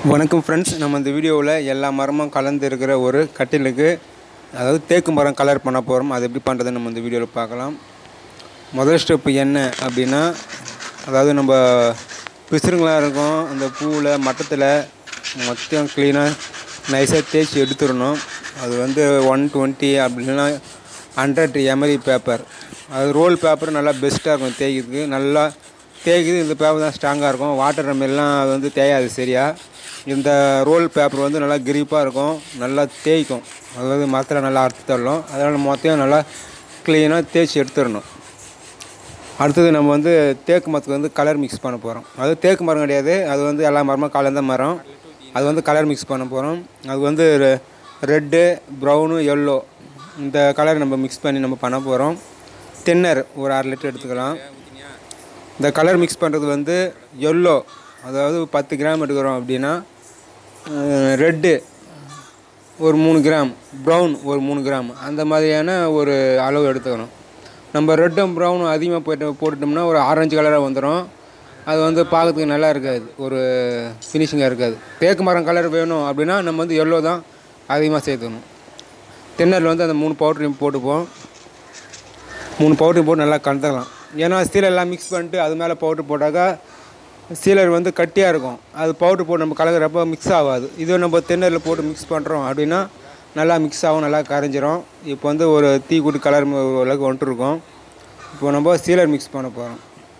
வணக்கம் ஃப்ரெண்ட்ஸ் நம்ம இந்த வீடியோவில் எல்லா மரமும் கலந்து இருக்கிற ஒரு கட்டிலுக்கு அதாவது தேக்கு மரம் கலர் பண்ண போகிறோம் அது எப்படி பண்ணுறதுன்னு நம்ம இந்த வீடியோவில் பார்க்கலாம் முதல் ஸ்டெப்பு என்ன அப்படின்னா அதாவது நம்ம பிசுறுங்களாக இருக்கும் அந்த பூவில் மட்டத்தில் மொத்தம் க்ளீனாக நைஸாக தேய்ச்சி எடுத்துடணும் அது வந்து ஒன் டுவெண்ட்டி அப்படின்னா ஹண்ட்ரட் எம்எல் பேப்பர் அது ரோல் பேப்பர் நல்லா பெஸ்ட்டாக இருக்கும் தேய்க்கிறதுக்கு நல்லா தேய்க்குது இந்த பேப்பர் தான் ஸ்ட்ராங்காக இருக்கும் வாட்டர் எல்லாம் அது வந்து தேயாது சரியா இந்த ரோல் பேப்பர் வந்து நல்லா கிரிப்பாக இருக்கும் நல்லா தேய்க்கும் அதாவது மரத்தில் நல்லா அறுத்து தள்ளும் அதனால் மொத்தையும் நல்லா க்ளீனாக தேய்ச்சி எடுத்துடணும் அடுத்தது நம்ம வந்து தேக்கு மரத்துக்கு வந்து கலர் மிக்ஸ் பண்ண போகிறோம் அது தேக்கு மரம் கிடையாது அது வந்து எல்லா மரமும் கலந்த மரம் அது வந்து கலர் மிக்ஸ் பண்ண போகிறோம் அது வந்து ரெட்டு ப்ரௌனு எல்லோ இந்த கலர் நம்ம மிக்ஸ் பண்ணி நம்ம பண்ண போகிறோம் தென்னர் ஒரு அரை லிட்டர் எடுத்துக்கலாம் இந்த கலர் மிக்ஸ் பண்ணுறது வந்து எல்லோ அதாவது பத்து கிராம் எடுக்கிறோம் அப்படின்னா ரெட்டு ஒரு மூணு கிராம் ப்ரௌன் ஒரு மூணு கிராம் அந்த மாதிரியான ஒரு அளவு எடுத்துக்கணும் நம்ம ரெட்டும் ப்ரௌனும் அதிகமாக போயிட்டு போட்டுட்டோம்னா ஒரு ஆரஞ்சு கலராக வந்துடும் அது வந்து பார்க்கறதுக்கு நல்லா இருக்காது ஒரு ஃபினிஷிங்காக இருக்காது தேக்கு மரம் கலர் வேணும் அப்படின்னா நம்ம வந்து எல்லோ தான் அதிகமாக சேர்த்துக்கணும் தென்னரில் வந்து அந்த மூணு பவுட்ரையும் போட்டுப்போம் மூணு பவுட்ரு போட்டு நல்லா கலந்துக்கலாம் ஏன்னா சீலை எல்லாம் மிக்ஸ் பண்ணிட்டு அது மேலே பவுட்ரு போட்டாக்கா சீலர் வந்து கட்டியாக இருக்கும் அது பவுட்ரு போட்டு நம்ம கலக்கிறப்ப மிக்ஸ் ஆகாது இதுவே நம்ம தென்னரில் போட்டு மிக்ஸ் பண்ணுறோம் அப்படின்னா நல்லா மிக்ஸ் ஆகும் நல்லா கரைஞ்சிரும் இப்போ வந்து ஒரு தீ கூட்டு கலர் ஓரளவுக்கு வந்துட்டுருக்கோம் இப்போ நம்ம சீலர் மிக்ஸ் பண்ண போகிறோம்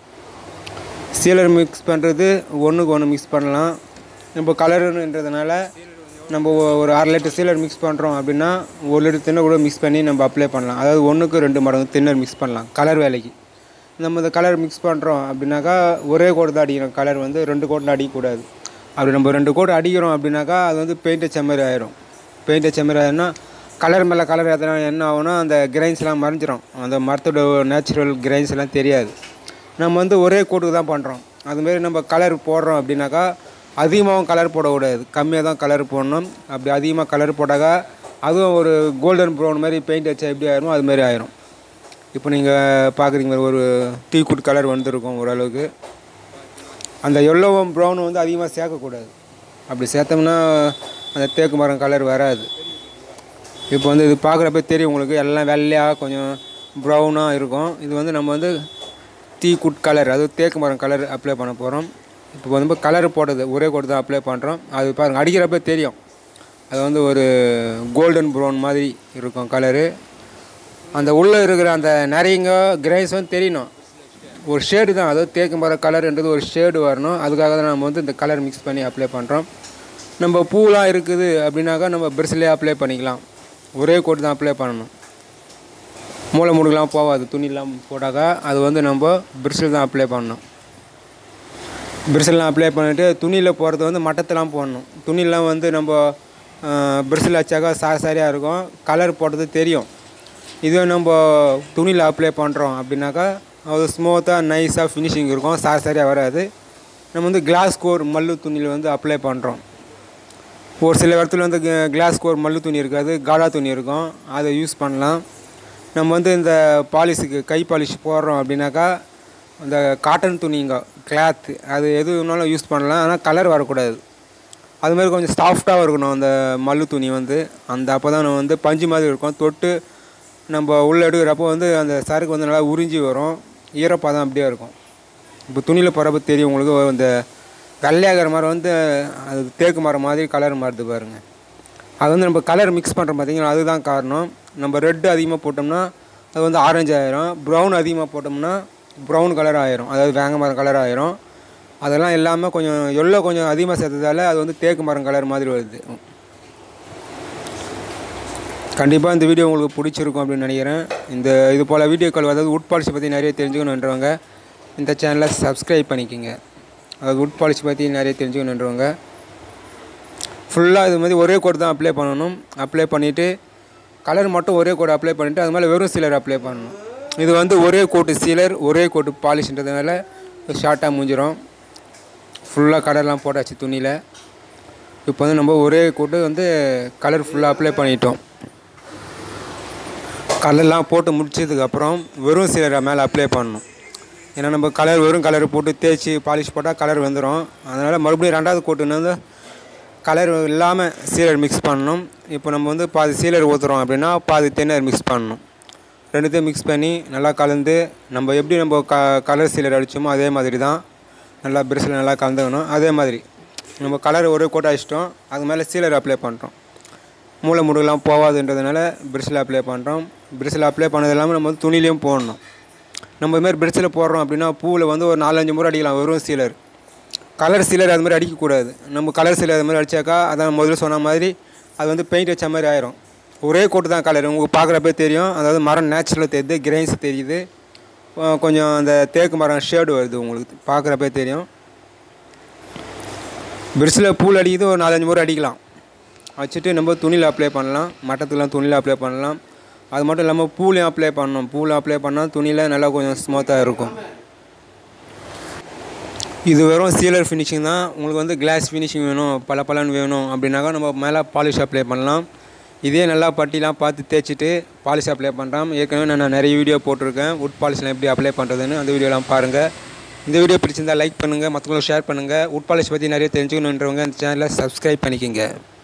சீலர் மிக்ஸ் பண்ணுறது ஒன்றுக்கு ஒன்று மிக்ஸ் பண்ணலாம் நம்ம கலருன்றதுனால நம்ம ஒ- ஒரு அரை லிட்டர் சீலர் மிக்ஸ் பண்ணுறோம் அப்படின்னா ஒரு லிட்டர் தின்னர் கூட மிக்ஸ் பண்ணி நம்ம அப்ளை பண்ணலாம் அதாவது ஒன்றுக்கு ரெண்டு மடங்கு தின்னர் மிக்ஸ் பண்ணலாம் கலர் வேலைக்கு நம்ம இந்த கலர் மிக்ஸ் பண்ணுறோம் அப்படின்னாக்கா ஒரே கோடு தான் அடிக்கணும் கலர் வந்து ரெண்டு கோட்டில் அடிக்கக்கூடாது அப்படி நம்ம ரெண்டு கோடு அடிக்கிறோம் அப்படின்னாக்கா அது வந்து பெயிண்ட் அடிச்ச மாதிரி ஆயிரும் பெயிண்ட் அடிச்ச மாதிரி ஆயிரும்னா கலர் மேலே கலர் எத்தனை என்ன ஆகும்னா அந்த கிரைன்ஸ்லாம் மறைஞ்சிரும் அந்த மரத்தோட நேச்சுரல் கிரைன்ஸ் எல்லாம் தெரியாது நம்ம வந்து ஒரே கோட்டுக்கு தான் பண்ணுறோம் அதுமாரி நம்ம கலர் போடுறோம் அப்படின்னாக்கா அதிகமாகவும் கலர் போடக்கூடாது கம்மியாக தான் கலர் போடணும் அப்படி அதிகமாக கலர் போட்டாக்கா அதுவும் ஒரு கோல்டன் ப்ரௌன் மாதிரி பெயிண்ட் அடிச்சா எப்படி ஆயிரும் அது மாதிரி ஆயிரும் இப்போ நீங்கள் பார்க்குறீங்க ஒரு டீ குட் கலர் வந்திருக்கும் ஓரளவுக்கு அந்த எல்லோவும் ப்ரௌனும் வந்து அதிகமாக சேர்க்கக்கூடாது அப்படி சேர்த்தோம்னா அந்த தேக்கு மரம் கலர் வராது இப்போ வந்து இது பார்க்குறப்ப தெரியும் உங்களுக்கு எல்லாம் வெள்ளையாக கொஞ்சம் ப்ரௌனாக இருக்கும் இது வந்து நம்ம வந்து டீ குட் கலர் அது தேக்கு மரம் கலர் அப்ளை பண்ண போகிறோம் இப்போ வந்து கலர் போட்டது ஒரே கோட் தான் அப்ளை பண்ணுறோம் அது பாருங்கள் அடிக்கிறப்ப தெரியும் அது வந்து ஒரு கோல்டன் ப்ரௌன் மாதிரி இருக்கும் கலரு அந்த உள்ளே இருக்கிற அந்த நிறையங்க கிரைஸ் வந்து தெரியணும் ஒரு ஷேடு தான் அதாவது தேக்கு மர கலர்ன்றது ஒரு ஷேடு வரணும் அதுக்காக தான் நம்ம வந்து இந்த கலர் மிக்ஸ் பண்ணி அப்ளை பண்ணுறோம் நம்ம பூலாம் இருக்குது அப்படின்னாக்கா நம்ம பிரிசிலே அப்ளை பண்ணிக்கலாம் ஒரே கோட் தான் அப்ளை பண்ணணும் மூளை முடுக்கெலாம் போகாது துணிலாம் போட்டாக்கா அது வந்து நம்ம பிரிசில் தான் அப்ளை பண்ணணும் பிரிசில்லாம் அப்ளை பண்ணிவிட்டு துணியில் போகிறது வந்து மட்டத்தெல்லாம் போடணும் துணியெலாம் வந்து நம்ம பிரிசில் வச்சாக்கா சாரி சாரியாக இருக்கும் கலர் போட்டது தெரியும் இதுவே நம்ம துணியில் அப்ளை பண்ணுறோம் அப்படின்னாக்கா அது ஸ்மூத்தாக நைஸாக ஃபினிஷிங் இருக்கும் சாரி சாரியாக வராது நம்ம வந்து கிளாஸ் கோர் மல்லு துணியில் வந்து அப்ளை பண்ணுறோம் ஒரு சில இடத்துல வந்து கிளாஸ் கோர் மல்லு துணி இருக்காது காடா துணி இருக்கும் அதை யூஸ் பண்ணலாம் நம்ம வந்து இந்த பாலிஷுக்கு கை பாலிஷ் போடுறோம் அப்படின்னாக்கா அந்த காட்டன் துணிங்க கிளாத் அது எது வேணாலும் யூஸ் பண்ணலாம் ஆனால் கலர் வரக்கூடாது அது மாதிரி கொஞ்சம் சாஃப்டாக இருக்கணும் அந்த மல்லு துணி வந்து அந்த அப்போ தான் நம்ம வந்து பஞ்சு மாதிரி இருக்கும் தொட்டு நம்ம உள்ளே எடுக்கிறப்போ வந்து அந்த சருக்கு வந்து நல்லா உறிஞ்சி வரும் ஈரப்பதம் அப்படியே இருக்கும் இப்போ துணியில் போகிறப்ப தெரியும் உங்களுக்கு இந்த வெள்ளையாகிற மரம் வந்து அது தேக்கு மரம் மாதிரி கலர் மாறுது பாருங்கள் அது வந்து நம்ம கலர் மிக்ஸ் பண்ணுறோம் பார்த்தீங்களா அதுதான் காரணம் நம்ம ரெட்டு அதிகமாக போட்டோம்னா அது வந்து ஆரஞ்சு ஆயிரும் ப்ரௌன் அதிகமாக போட்டோம்னா ப்ரௌன் கலர் ஆயிரும் அதாவது வேங்க மரம் கலர் ஆயிரும் அதெல்லாம் இல்லாமல் கொஞ்சம் எல்லோ கொஞ்சம் அதிகமாக சேர்த்ததால அது வந்து தேக்கு மரம் கலர் மாதிரி வருது கண்டிப்பாக இந்த வீடியோ உங்களுக்கு பிடிச்சிருக்கும் அப்படின்னு நினைக்கிறேன் இந்த இது போல் வீடியோக்கள் அதாவது உட் பாலிசி பற்றி நிறைய தெரிஞ்சுக்கணுன்றவங்க இந்த சேனலை சப்ஸ்கிரைப் பண்ணிக்கோங்க அதாவது உட் பாலிசி பற்றி நிறைய தெரிஞ்சுக்கணுன்றவங்க ஃபுல்லாக இது மாதிரி ஒரே கோட் தான் அப்ளை பண்ணணும் அப்ளை பண்ணிவிட்டு கலர் மட்டும் ஒரே கோட் அப்ளை பண்ணிவிட்டு அது மேலே வெறும் சீலர் அப்ளை பண்ணணும் இது வந்து ஒரே கோட்டு சீலர் ஒரே கோட்டு பாலிஷ்ன்றதுனால ஷார்ட்டாக முடிஞ்சிடும் ஃபுல்லாக கலர்லாம் போட்டாச்சு துணியில் இப்போ வந்து நம்ம ஒரே கோட்டு வந்து கலர் ஃபுல்லாக அப்ளை பண்ணிட்டோம் கலர்லாம் போட்டு முடிச்சதுக்கப்புறம் வெறும் சீலரை மேலே அப்ளை பண்ணணும் ஏன்னா நம்ம கலர் வெறும் கலர் போட்டு தேய்ச்சி பாலிஷ் போட்டால் கலர் வந்துடும் அதனால் மறுபடியும் ரெண்டாவது கோட்டுன்னு வந்து கலர் இல்லாமல் சீலர் மிக்ஸ் பண்ணணும் இப்போ நம்ம வந்து பாதி சீலர் ஊற்றுறோம் அப்படின்னா பாதி தென்னர் மிக்ஸ் பண்ணணும் ரெண்டுத்தையும் மிக்ஸ் பண்ணி நல்லா கலந்து நம்ம எப்படி நம்ம க கலர் சீலர் அடித்தோமோ அதே மாதிரி தான் நல்லா பிரஷில் நல்லா கலந்துக்கணும் அதே மாதிரி நம்ம கலர் ஒரு கோட் அடிச்சிட்டோம் அது மேலே சீலர் அப்ளை பண்ணுறோம் மூளை முடுகெல்லாம் போகாதுன்றதுனால பிரிட்ஸில் அப்ளை பண்ணுறோம் பிரிட்ஸில் அப்ளை பண்ணது இல்லாமல் நம்ம வந்து துணிலையும் போடணும் நம்ம இதுமாதிரி பிரிட்ஸில் போடுறோம் அப்படின்னா பூவில் வந்து ஒரு நாலஞ்சு முறை அடிக்கலாம் வெறும் சீலர் கலர் சீலர் அது மாதிரி அடிக்கக்கூடாது நம்ம கலர் சீலர் அது மாதிரி அடித்தாக்கா அதான் முதல்ல சொன்ன மாதிரி அது வந்து பெயிண்ட் வச்ச மாதிரி ஆயிரும் ஒரே கோட்டு தான் கலர் உங்களுக்கு பார்க்குறப்பே தெரியும் அதாவது மரம் நேச்சுரலாக தெரியுது கிரெயின்ஸ் தெரியுது அஹ் கொஞ்சம் அந்த தேக்கு மரம் ஷேடு வருது உங்களுக்கு பார்க்குறப்பே தெரியும் பிரிட்ஸில் பூல் அடிக்குது ஒரு நாலஞ்சு முறை அடிக்கலாம் வச்சுட்டு நம்ம துணியில் அப்ளை பண்ணலாம் மட்டத்துலாம் துணியில் அப்ளை பண்ணலாம் அது மட்டும் இல்லாமல் பூலையும் அப்ளை பண்ணணும் பூவில் அப்ளை பண்ணால் துணியில் நல்லா கொஞ்சம் ஸ்மூத்தாக இருக்கும் இது வெறும் சீலர் ஃபினிஷிங் தான் உங்களுக்கு வந்து கிளாஸ் ஃபினிஷிங் வேணும் பல பலன்னு வேணும் அப்படின்னாக்கா நம்ம மேலே பாலிஷ் அப்ளை பண்ணலாம் இதே நல்லா பட்டிலாம் பார்த்து தேய்ச்சிட்டு பாலிஷ் அப்ளை பண்ணுறோம் ஏற்கனவே நான் நிறைய வீடியோ போட்டிருக்கேன் உட் பாலிஷ்லாம் எப்படி அப்ளை பண்ணுறதுன்னு அந்த வீடியோலாம் பாருங்கள் இந்த வீடியோ பிடிச்சிருந்தா லைக் பண்ணுங்கள் மற்றவங்களுக்கு ஷேர் பண்ணுங்கள் உட் பாலிஷ் பற்றி நிறைய தெரிஞ்சுக்கணுன்றவங்க இந்த சேனலை சப்ஸ்கிரைப் பண்ணிக்கோங்க